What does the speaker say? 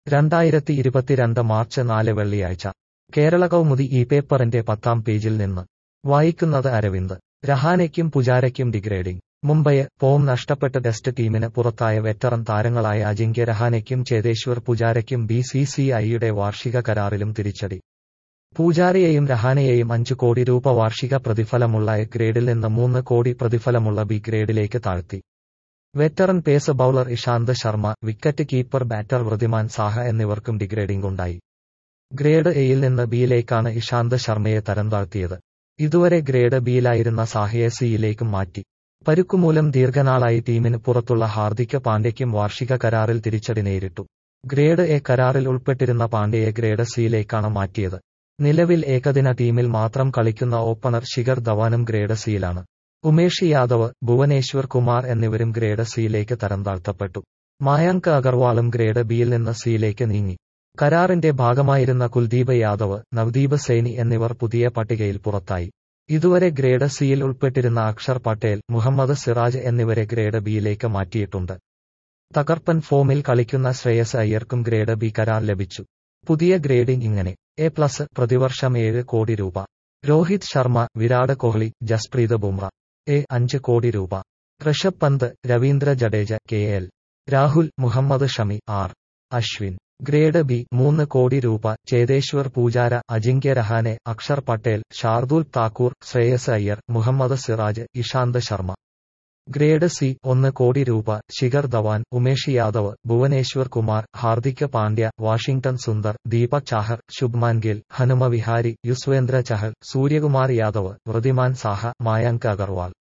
രണ്ടായിരത്തി ഇരുപത്തിരണ്ട് മാർച്ച് നാല് വെള്ളിയാഴ്ച കേരള കൗമുദി ഈ പേപ്പറിന്റെ പത്താം പേജിൽ നിന്ന് വായിക്കുന്നത് അരവിന്ദ് രഹാനെയ്ക്കും പുജാരയ്ക്കും ഡിഗ്രേഡിംഗ് മുംബൈ ഫോം നഷ്ടപ്പെട്ട ടെസ്റ്റ് ടീമിന് പുറത്തായ വെറ്ററൻ താരങ്ങളായ അജിങ്ക്യ രഹാനെയ്ക്കും ചേതേശ്വർ പുജാരയ്ക്കും ബി സി സി ഐയുടെ വാർഷിക കരാറിലും തിരിച്ചടി പൂജാരയെയും രഹാനെയെയും അഞ്ചു കോടി രൂപ വാർഷിക പ്രതിഫലമുള്ള എ ഗ്രേഡിൽ നിന്ന് മൂന്ന് കോടി പ്രതിഫലമുള്ള ബി ഗ്രേഡിലേക്ക് താഴ്ത്തി veteran pace bowler Ishant Sharma wicket keeper batter Wriddhiman Saha എന്നിവർക്കും ഡിഗ്രേഡിംഗ് ഉണ്ടായി ഗ്രേഡ് എയിൽ നിന്ന് ബിയിലേക്കാണ് ഇഷാന്ത് ശർമ്മയെ തരം താഴ്ത്തിയത് ഇതുവരെ ഗ്രേഡ് ബിയിലായിരുന്ന സാഹയെ സിയിലേക്കും മാറ്റി പരുക്കുമൂലം ദീർഘനാളായി ടീമിന് പുറത്തുള്ള ഹാർദിക് പാണ്ഡ്യയ്ക്കും വാർഷിക കരാറിൽ തിരിച്ചടി നേരിട്ടു ഗ്രേഡ് എ കരാറിൽ ഉൾപ്പെട്ടിരുന്ന പാണ്ഡ്യയെ ഗ്രേഡ് സിയിലേക്കാണ് മാറ്റിയത് നിലവിൽ ഏകദിന ടീമിൽ മാത്രം കളിക്കുന്ന ഓപ്പണർ ശിഖർ ധവാനും ഗ്രേഡ് സിയിലാണ് ഉമേഷ് യാദവ് ഭുവനേശ്വർ കുമാർ എന്നിവരും ഗ്രേഡ് സിയിലേക്ക് തരം താഴ്ത്തപ്പെട്ടു മായാങ്ക് അഗർവാളും ഗ്രേഡ് ബിയിൽ നിന്ന് സിയിലേക്ക് നീങ്ങി കരാറിന്റെ ഭാഗമായിരുന്ന കുൽദീപ് യാദവ് നവദീപ് സൈനി എന്നിവർ പുതിയ പട്ടികയിൽ പുറത്തായി ഇതുവരെ ഗ്രേഡ് സിയിൽ ഉൾപ്പെട്ടിരുന്ന അക്ഷർ പട്ടേൽ മുഹമ്മദ് സിറാജ് എന്നിവരെ ഗ്രേഡ് ബിയിലേക്ക് മാറ്റിയിട്ടുണ്ട് തകർപ്പൻ ഫോമിൽ കളിക്കുന്ന ശ്രേയസ് അയ്യർക്കും ഗ്രേഡ് ബി കരാർ ലഭിച്ചു പുതിയ ഗ്രേഡിംഗ് ഇങ്ങനെ എ പ്ലസ് പ്രതിവർഷം ഏഴ് കോടി രൂപ രോഹിത് ശർമ്മ വിരാട് കോഹ്ലി ജസ്പ്രീത് ബുംറ എ അഞ്ച് കോടി രൂപ Rishabh Pant Ravindra Jadeja K L Rahul Mohammed Shami R Ashwin grade B മൂന്ന് കോടി രൂപ ചേതേശ്വർ പൂജാര അജിങ്ക്യ രഹാനെ അക്ഷർ പട്ടേൽ ഷാർദുൽ താക്കൂർ ശ്രേയസ് അയ്യർ മുഹമ്മദ് സിറാജ് ഇഷാന്ത് ശർമ്മ ഗ്രേഡ് സി ഒന്ന് കോടി രൂപ ശിഖർ ധവാൻ ഉമേഷ് യാദവ് ഭുവനേശ്വർ കുമാർ ഹാർദിക് പാണ്ഡ്യ വാഷിംഗ്ടൺ സുന്ദർ ദീപക് ചാഹർ ശുഭ്മാൻ ഗിൽ ഹനുമ വിഹാരി യുസ്വേന്ദ്ര ചഹൽ സൂര്യകുമാർ യാദവ് വൃതിമാൻ സാഹ മായാങ്ക് അഗർവാൾ